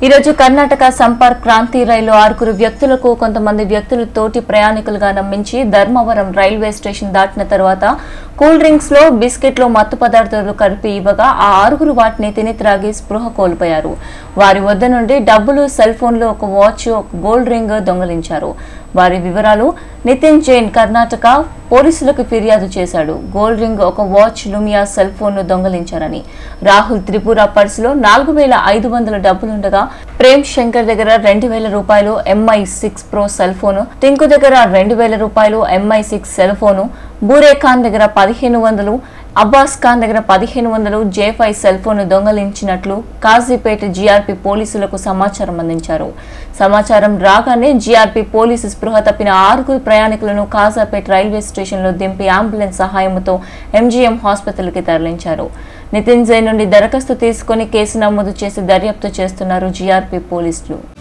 ఈరోజు కర్ణాటక సంపర్క్ క్రాంతి రైలు ఆరుగురు వ్యక్తులకు కొంతమంది వ్యక్తులు తోటి ప్రయాణికులుగా నమ్మించి ధర్మవరం రైల్వే స్టేషన్ దాటిన తర్వాత కూల్ డ్రింక్స్ లో బిస్కెట్లు మత్తు పదార్థాలు కలిపి ఇవ్వగా ఆ ఆరుగురు వాటిని తిని త్రాగి స్పృహ కోల్పోయారు వారి వద్ద నుండి డబ్బులు సెల్ ఫోన్లు ఒక వాచ్ ఒక గోల్డ్ రింగ్ దొంగలించారు వారి వివరాలు నితిన్ జైన్ కర్ణాటక పోలీసులకు ఫిర్యాదు చేశాడు గోల్డ్ రింగ్ ఒక వాచ్ లుమియా సెల్ ఫోన్ ను దొంగలించారని రాహుల్ త్రిపుర పర్సులో నాలుగు వేల ఐదు వందల డబ్బులుండగా ప్రేమ్ శంకర్ దగ్గర రెండు వేల రూపాయలు MI six pro cell phone Tinku దగ్గర రెండు వేల రూపాయలు MI six cell phone Boore Khan దగ్గర పదిహేను వందలు అబ్బాస్ ఖాన్ దగ్గర పదిహేను వందలు జే ఫైవ్ సెల్ ఫోన్ దొంగలించినట్లు కాజీపేట జీఆర్పీ పోలీసులకు సమాచారం అందించారు సమాచారం రాగానే జీఆర్పీ పోలీసు స్పృహ తప్పిన ఆరుగురు ప్రయాణికులను కాజాపేట రైల్వే స్టేషన్లో దింపి అంబులెన్స్ సహాయంతో ఎంజీఎం హాస్పిటల్కి తరలించారు నితిన్ జైన్ నుండి దరఖాస్తు తీసుకుని కేసు నమోదు చేసి దర్యాప్తు చేస్తున్నారు జీఆర్పీ పోలీసులు